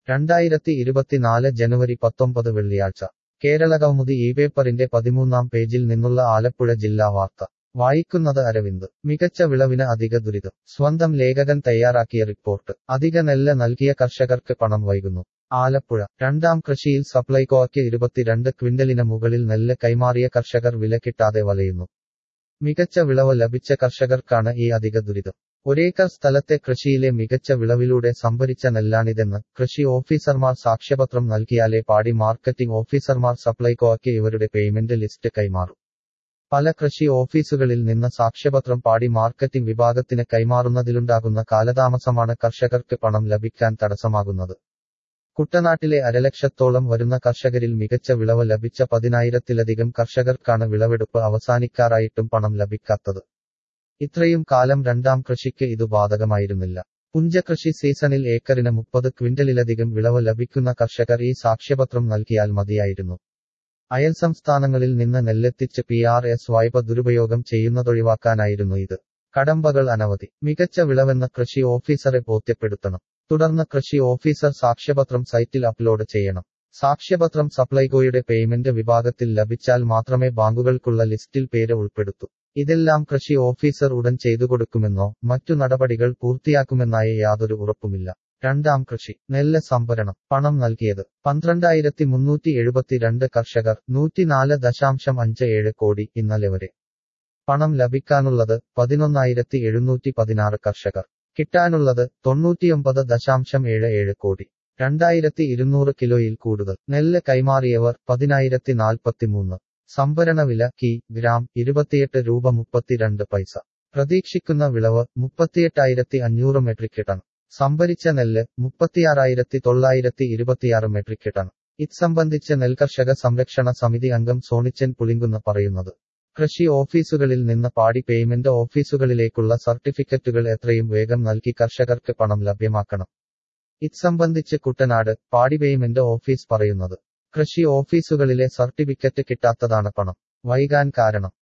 രണ്ടായിരത്തി ഇരുപത്തിനാല് ജനുവരി പത്തൊമ്പത് വെള്ളിയാഴ്ച കേരളകൗമുദി ഈ പേപ്പറിന്റെ പതിമൂന്നാം പേജിൽ നിന്നുള്ള ആലപ്പുഴ ജില്ലാ വാർത്ത വായിക്കുന്നത് അരവിന്ദ് മികച്ച വിളവിന് അധിക ദുരിതം സ്വന്തം ലേഖകൻ തയ്യാറാക്കിയ റിപ്പോർട്ട് അധിക നെല്ല് നൽകിയ കർഷകർക്ക് പണം വൈകുന്നു ആലപ്പുഴ രണ്ടാം കൃഷിയിൽ സപ്ലൈകോയ്ക്ക് ഇരുപത്തിരണ്ട് ക്വിന്റലിന് മുകളിൽ നെല്ല് കൈമാറിയ കർഷകർ വില കിട്ടാതെ വലയുന്നു മികച്ച വിളവ് ലഭിച്ച കർഷകർക്കാണ് ഈ അധിക ദുരിതം ഒരേക്കർ സ്ഥലത്തെ കൃഷിയിലെ മികച്ച വിളവിലൂടെ സംഭരിച്ച നെല്ലാണിതെന്ന് കൃഷി ഓഫീസർമാർ സാക്ഷ്യപത്രം നൽകിയാലേ പാടി മാർക്കറ്റിംഗ് ഓഫീസർമാർ സപ്ലൈകോയ്ക്ക് ഇവരുടെ പേയ്മെന്റ് ലിസ്റ്റ് കൈമാറും പല കൃഷി ഓഫീസുകളിൽ നിന്ന് സാക്ഷ്യപത്രം പാടി മാർക്കറ്റിംഗ് വിഭാഗത്തിന് കൈമാറുന്നതിലുണ്ടാകുന്ന കാലതാമസമാണ് കർഷകർക്ക് പണം ലഭിക്കാൻ തടസ്സമാകുന്നത് കുട്ടനാട്ടിലെ അരലക്ഷത്തോളം വരുന്ന കർഷകരിൽ മികച്ച വിളവ് ലഭിച്ച പതിനായിരത്തിലധികം കർഷകർക്കാണ് വിളവെടുപ്പ് അവസാനിക്കാറായിട്ടും പണം ലഭിക്കാത്തത് ഇത്രയും കാലം രണ്ടാം കൃഷിക്ക് ഇത് ബാധകമായിരുന്നില്ല പുഞ്ചകൃഷി സീസണിൽ ഏക്കറിന് മുപ്പത് ക്വിന്റലിലധികം വിളവ് ലഭിക്കുന്ന കർഷകർ ഈ സാക്ഷ്യപത്രം നൽകിയാൽ മതിയായിരുന്നു അയൽ സംസ്ഥാനങ്ങളിൽ നിന്ന് നെല്ലെത്തിച്ച് പി ആർ എസ് വായ്പ ദുരുപയോഗം ചെയ്യുന്നതൊഴിവാക്കാനായിരുന്നു ഇത് കടമ്പകൾ അനവധി മികച്ച വിളവെന്ന കൃഷി ഓഫീസറെ ബോധ്യപ്പെടുത്തണം തുടർന്ന് കൃഷി ഓഫീസർ സാക്ഷ്യപത്രം സൈറ്റിൽ അപ്ലോഡ് ചെയ്യണം സാക്ഷ്യപത്രം സപ്ലൈകോയുടെ പേയ്മെന്റ് വിഭാഗത്തിൽ ലഭിച്ചാൽ മാത്രമേ ബാങ്കുകൾക്കുള്ള ലിസ്റ്റിൽ പേര് ഉൾപ്പെടുത്തൂ ഇതെല്ലാം കൃഷി ഓഫീസർ ഉടൻ ചെയ്തു കൊടുക്കുമെന്നോ മറ്റു നടപടികൾ പൂർത്തിയാക്കുമെന്നായ യാതൊരു ഉറപ്പുമില്ല രണ്ടാം കൃഷി നെല്ല് സംഭരണം പണം നൽകിയത് പന്ത്രണ്ടായിരത്തി മുന്നൂറ്റി എഴുപത്തിരണ്ട് കർഷകർ നൂറ്റിനാല് ദശാംശം അഞ്ച് ഏഴ് കോടി ഇന്നലെ വരെ പണം ലഭിക്കാനുള്ളത് പതിനൊന്നായിരത്തി എഴുന്നൂറ്റി പതിനാറ് കർഷകർ കിട്ടാനുള്ളത് തൊണ്ണൂറ്റിയൊമ്പത് ദശാംശം ഏഴ് ഏഴ് കോടി രണ്ടായിരത്തി ഇരുന്നൂറ് കിലോയിൽ കൂടുതൽ നെല്ല് കൈമാറിയവർ പതിനായിരത്തി നാൽപ്പത്തിമൂന്ന് സംഭരണ വില കി ഗ്രാം ഇരുപത്തിയെട്ട് രൂപ മുപ്പത്തിരണ്ട് പൈസ പ്രതീക്ഷിക്കുന്ന വിളവ് മുപ്പത്തിയെട്ടായിരത്തി അഞ്ഞൂറ് മെട്രിക് ടൺ സംഭരിച്ച നെല്ല് മുപ്പത്തിയാറായിരത്തി തൊള്ളായിരത്തി ഇരുപത്തിയാറ് മെട്രിക് ടൺ ഇത് സംബന്ധിച്ച് നെൽകർഷക സംരക്ഷണ സമിതി അംഗം സോണിച്ചൻ പുളിങ്കുന്ന് പറയുന്നത് കൃഷി ഓഫീസുകളിൽ നിന്ന് പാടി പേയ്മെന്റ് ഓഫീസുകളിലേക്കുള്ള സർട്ടിഫിക്കറ്റുകൾ എത്രയും വേഗം നൽകി കർഷകർക്ക് പണം ലഭ്യമാക്കണം ഇത് സംബന്ധിച്ച് കുട്ടനാട് പാടി പേയ്മെന്റ് ഓഫീസ് പറയുന്നത് കൃഷി ഓഫീസുകളിലെ സർട്ടിഫിക്കറ്റ് കിട്ടാത്തതാണ് പണം വൈകാൻ കാരണം